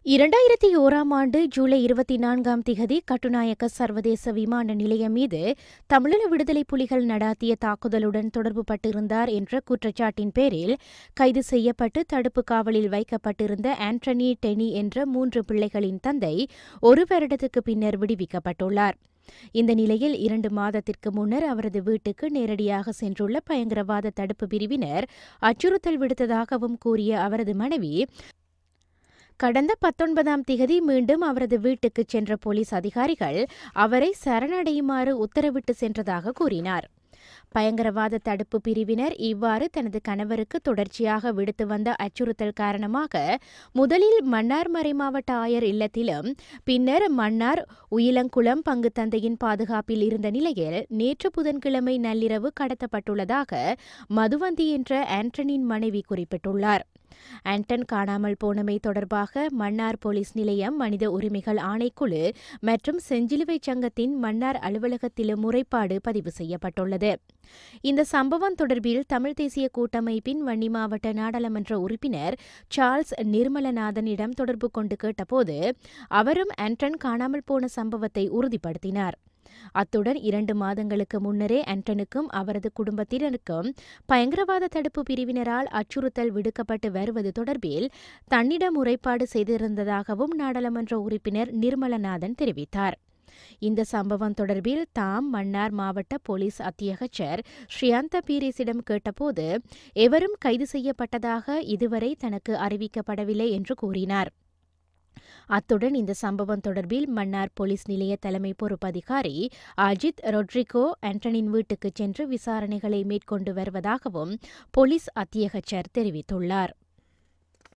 இரண்டாயிரத்தி ஓராம் ஆண்டு ஜூலை இருபத்தி நான்காம் திகதி கட்டுநாயக்க சர்வதேச விமான நிலையம் மீது தமிழீழ விடுதலை புலிகள் நடாத்திய தாக்குதலுடன் தொடர்பு பட்டிருந்தார் என்ற குற்றச்சாட்டின் பேரில் கைது செய்யப்பட்டு தடுப்பு காவலில் வைக்கப்பட்டிருந்த ஆண்டனி டெனி என்ற மூன்று பிள்ளைகளின் தந்தை ஒரு வருடத்துக்கு பின்னர் விடுவிக்கப்பட்டுள்ளார் இந்த நிலையில் இரண்டு மாதத்திற்கு முன்னர் அவரது வீட்டுக்கு நேரடியாக சென்றுள்ள பயங்கரவாத தடுப்பு பிரிவினர் அச்சுறுத்தல் விடுத்ததாகவும் கூறிய அவரது மனைவி கடந்த பத்தொன்பதாம் திகதி மீண்டும் அவரது வீட்டுக்கு சென்ற போலீஸ் அதிகாரிகள் அவரை சரணடையுமாறு உத்தரவிட்டு சென்றதாக கூறினார் பயங்கரவாத தடுப்பு பிரிவினர் இவ்வாறு தனது கணவருக்கு தொடர்ச்சியாக விடுத்து வந்த அச்சுறுத்தல் காரணமாக முதலில் மன்னார் மறைமாவட்ட ஆயர் இல்லத்திலும் பின்னர் மன்னார் உயிலங்குளம் பங்கு தந்தையின் பாதுகாப்பில் இருந்த நிலையில் நேற்று புதன்கிழமை நள்ளிரவு கடத்தப்பட்டுள்ளதாக மதுவந்தி என்ற ஆண்டனின் மனைவி குறிப்பிட்டுள்ளார் ஆண்டன் காணாமல் போனமை தொடர்பாக மன்னார் போலீஸ் நிலையம் மனித உரிமைகள் ஆணைக்குழு மற்றும் செஞ்சிலுவை சங்கத்தின் மன்னார் அலுவலகத்திலும் முறைப்பாடு பதிவு செய்யப்பட்டுள்ளது இந்த சம்பவம் தொடர்பில் தமிழ் தேசிய கூட்டமைப்பின் வன்னி மாவட்ட நாடாளுமன்ற உறுப்பினர் சார்ல்ஸ் நிர்மலநாதனிடம் தொடர்பு கொண்டு கேட்டபோது அவரும் ஆண்டன் காணாமல் போன சம்பவத்தை உறுதிப்படுத்தினார் அத்துடன் இரண்டு மாதங்களுக்கு முன்னரே ஆண்டனுக்கும் அவரது குடும்பத்தினருக்கும் பயங்கரவாத தடுப்பு பிரிவினரால் அச்சுறுத்தல் விடுக்கப்பட்டு வருவது தொடர்பில் தன்னிடம் முறைப்பாடு செய்திருந்ததாகவும் நாடாளுமன்ற உறுப்பினர் நிர்மலநாதன் தெரிவித்தார் இந்த சம்பவம் தொடர்பில் தாம் மன்னார் மாவட்ட போலீஸ் அத்தியகச்சர் ஸ்ரீயாந்த பீரிஸிடம் கேட்டபோது எவரும் கைது செய்யப்பட்டதாக இதுவரை தனக்கு அறிவிக்கப்படவில்லை என்று கூறினார் அத்துடன் இந்த சம்பவம் தொடர்பில் மன்னார் போலீஸ் நிலைய தலைமை பொறுப்பதிகாரி அஜித் ரொட்ரிகோ ஆண்டனின் வீட்டுக்கு சென்று விசாரணைகளை மேற்கொண்டு வருவதாகவும் போலீஸ் அத்தியகச்சர் தெரிவித்துள்ளார்